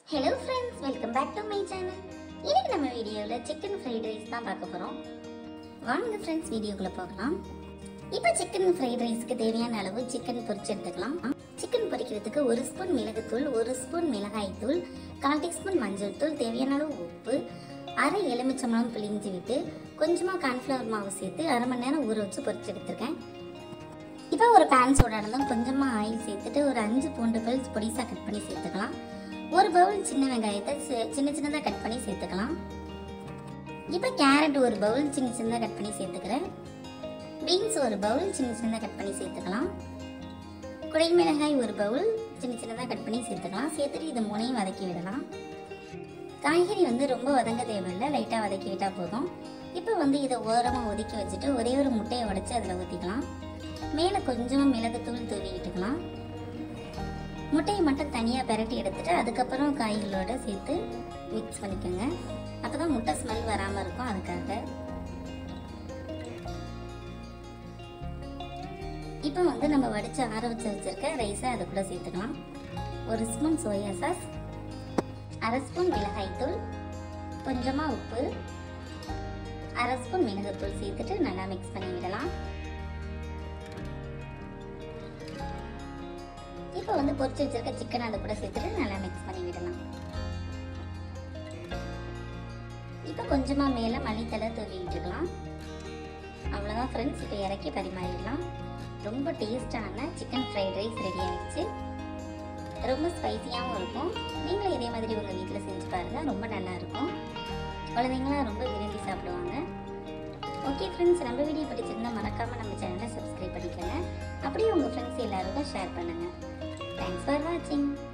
hello friends welcome back to my channel இன்னைக்கு நம்ம வீடியோவில் சிக்கன் ஃப்ரைட் ரைஸ் தான் பார்க்க போகிறோம் வாங்க ஃப்ரெண்ட்ஸ் வீடியோக்குள்ளே போகலாம் இப்போ சிக்கன் ஃப்ரைட் ரைஸ்க்கு தேவையான அளவு சிக்கன் பொரிச்சு எடுத்துக்கலாம் சிக்கன் பொரிக்கிறதுக்கு ஒரு ஸ்பூன் மிளகுத்தூள் ஒரு ஸ்பூன் மிளகாய்த்தூள் கால் டீஸ்பூன் மஞ்சள் தூள் தேவையான அளவு உப்பு அரை எலுமிச்சம்பழம் பிழிஞ்சு விட்டு கொஞ்சமாக கார்ன்ஃப்ளவர் மாவு சேர்த்து அரை மணி நேரம் ஊற வச்சு பொரிச்சு எடுத்திருக்கேன் இப்போ ஒரு பேன் சூடானதும் கொஞ்சமாக ஆயில் சேர்த்துட்டு ஒரு அஞ்சு பூண்டு பல் பொடிசாக கட் பண்ணி சேர்த்துக்கலாம் ஒரு பவுல் சின்ன வெங்காயத்தை சி- சின்ன சின்னதாக கட் பண்ணி சேர்த்துக்கலாம் இப்போ கேரட் ஒரு பவுல் சின்ன சின்னதாக கட் பண்ணி சேர்த்துக்கிறேன் பீன்ஸ் ஒரு பவுல் சின்ன சின்னதாக கட் பண்ணி சேர்த்துக்கலாம் குடைமிளகாய் ஒரு பவுல் சின்ன சின்னதாக கட் பண்ணி சேர்த்துக்கலாம் சேர்த்துட்டு இது மூணையும் வதக்கி விடலாம் காய்கறி வந்து ரொம்ப வதங்க தேவையில்லை லைட்டாக வதக்கி விட்டால் போதும் இப்போ வந்து இதை ஓரமாக ஒதுக்கி வச்சுட்டு ஒரே ஒரு முட்டையை உடைச்சு அதில் ஊற்றிக்கலாம் மேலே கொஞ்சமாக மிளகுத்தூள் தூவி விட்டுக்கலாம் முட்டையை மட்டும் தனியாக பிரட்டி எடுத்துட்டு அதுக்கப்புறம் காய்களோட சேர்த்து மிக்ஸ் பண்ணிக்கோங்க அப்போ தான் முட்டை ஸ்மெல் வராமல் இருக்கும் அதுக்காக இப்போ வந்து நம்ம வடித்து ஆற வச்சு வச்சிருக்க ரைஸை அது கூட சேர்த்துக்கலாம் ஒரு ஸ்பூன் சோயா சாஸ் அரை ஸ்பூன் மிளகாய்த்தூள் கொஞ்சமாக உப்பு அரை ஸ்பூன் மிளகுத்தூள் சேர்த்துட்டு நல்லா மிக்ஸ் பண்ணி விடலாம் இப்போ வந்து பொரிச்சு வச்சிருக்க சிக்கன் அதை கூட சேர்த்துட்டு நல்லா மிக்ஸ் பண்ணி விடலாம் இப்போ கொஞ்சமாக மேலே மல்லித்தலை தூவி விட்டுக்கலாம் அவ்வளோதான் ஃப்ரெண்ட்ஸ் இப்போ இறக்கி பரிமாறிடலாம் ரொம்ப டேஸ்டான சிக்கன் ஃப்ரைட் ரைஸ் ரெடி ஆயிடுச்சு ரொம்ப ஸ்பைசியாகவும் இருக்கும் நீங்களும் இதே மாதிரி உங்கள் வீட்டில் செஞ்சு பாருங்கள் ரொம்ப நல்லா இருக்கும் குழந்தைங்களாம் ரொம்ப விரும்பி சாப்பிடுவாங்க ஓகே ஃப்ரெண்ட்ஸ் நம்ம வீடியோ பிடிச்சிருந்தா மறக்காமல் நம்ம சேனலை சப்ஸ்கிரைப் பண்ணிக்கோங்க அப்படியே உங்கள் ஃப்ரெண்ட்ஸ் எல்லாருக்கும் ஷேர் பண்ணுங்கள் தேங்க்ஸ் ஃபார் வாட்சிங்